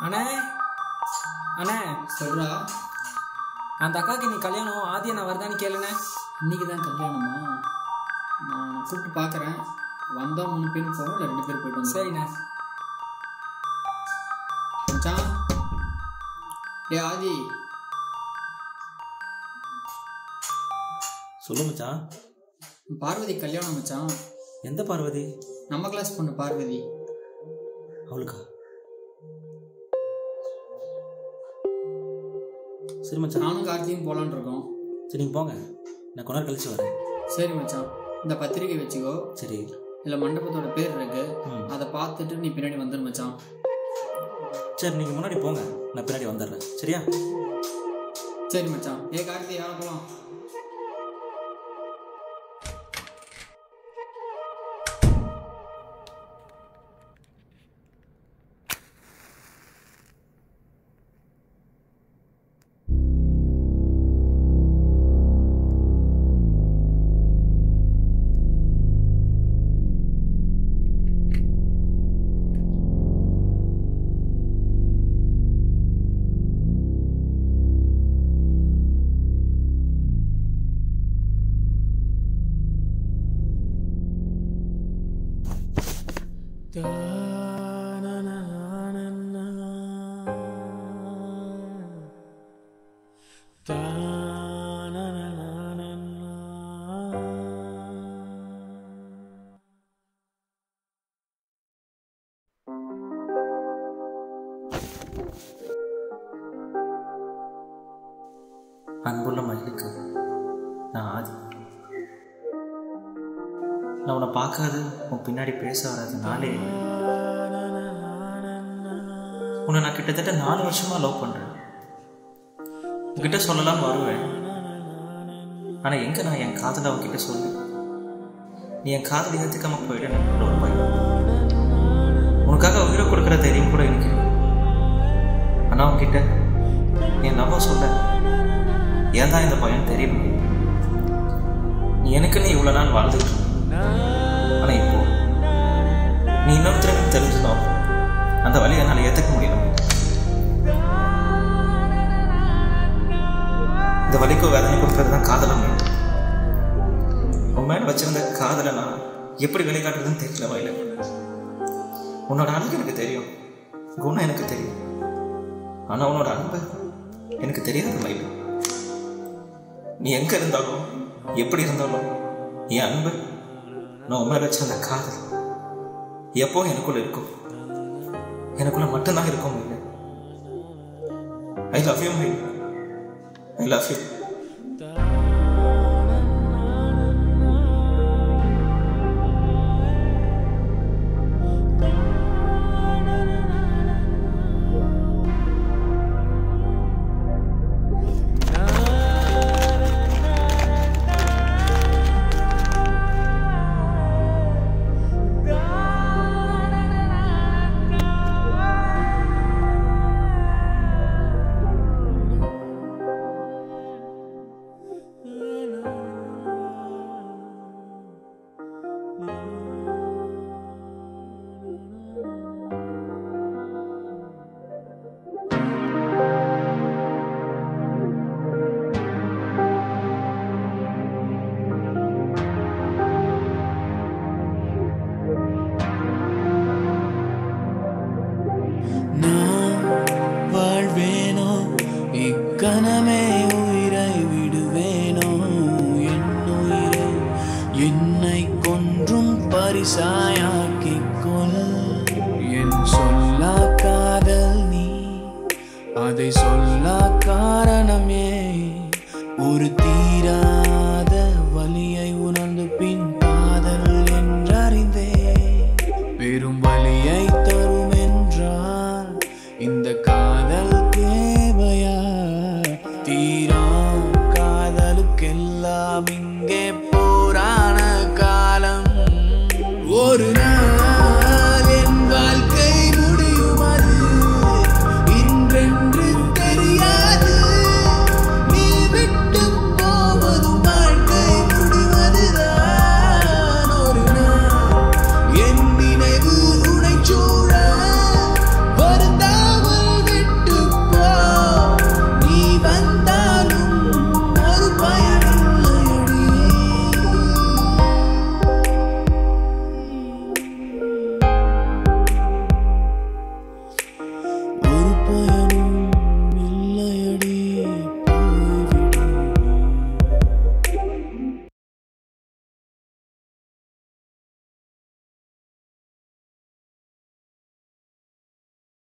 அண்ணே அண்ணே சொல்றா அந்த அக்காக்கு நீ கல்யாணம் ஆதி நான் வருதான்னு கேளுண்ணே இன்னைக்கு தான் கல்யாணமா நான் கூப்பிட்டு பார்க்குறேன் வந்தால் மூணு பேர் போகிறோம் இல்லை ரெண்டு பேர் போயிட்டு வந்து சரிண்ணே மச்சான் ஏ ஆதி சொல்லு மச்சான் பார்வதி கல்யாணம் மச்சான் எந்த பார்வதி நம்ம கிளாஸ் பொண்ணு பார்வதி அவளுக்கா சரி மச்சான் நானும் கார்த்தியும் போகலான்னு இருக்கோம் சரி நீங்கள் போங்க நான் கொஞ்ச நேரம் கழிச்சு வரேன் சரி மச்சான் இந்த பத்திரிக்கை வச்சுக்கோ சரி இல்லை மண்டபத்தோட பேர் இருக்கு ம். அதை பார்த்துட்டு நீ பின்னாடி வந்துரு மச்சான் சரி நீங்கள் முன்னாடி போங்க நான் பின்னாடி வந்துடுறேன் சரியா சரி மச்சான் ஏ கார்த்தி யாரை போகலாம் அன்புள்ள மகிழுக்கு நான் ஆதி நான் உன்னை பார்க்காது உன் பின்னாடி பேச வராத நாளே இல்லை. உன்னை நான் கிட்டத்தட்ட நாலு வருஷமா லவ் பண்றேன் உன்கிட்ட சொல்லலாம் வருவேன் ஆனா எங்க நான் என் காதலை அவகிட்ட சொல்லு நீ என் காதலை ஏத்துக்காம போயிட எனக்கு ஒரு பயம் உனக்காக உயிரை கொடுக்குற தைரியம் கூட எனக்கு இல்லை. ஆனா உன்கிட்ட என் லவ்வ சொல்ல ஏன் தான் இந்த பயம் தெரியும் நீ எனக்குன்னு இவ்வளவு நாள் வாழ்ந்துட்டு இருந்த. ஆனா இப்போ நீ இன்னொருத்தருக்கு தெரிஞ்சுதான் அந்த வழியை என்னால் ஏற்றுக்க முடியல இந்த வலிக்கும் வேதனை கொடுக்கறது தான் காதலம் உன் மேல வச்சிருந்த காதலை நான் எப்படி வெளிக்காட்டுறதுன்னு தெரியல வயல உன்னோட அழகு எனக்கு தெரியும் குணம் எனக்கு தெரியும் ஆனா உன்னோட அன்பு எனக்கு தெரியாது மயில நீ எங்க இருந்தாலும் எப்படி இருந்தாலும் என் அன்பு நான் உன் மேல வச்சிருந்த காதல் எப்போ எனக்குள்ள இருக்கும் எனக்குள்ள மட்டும்தான் இருக்கும் மயில ஐ லவ் யூ மயில் ஐ லவ் யூ நான் வாழ்வேனோ இக்கணமே உயிரை விடுவேனோ என் உயிரை என்னை கொன்றும் பரிசாயாக்கிக் கொள் என் சொல்லா காதல் நீ அதை சொல்லா காரணமே ஒரு தீரா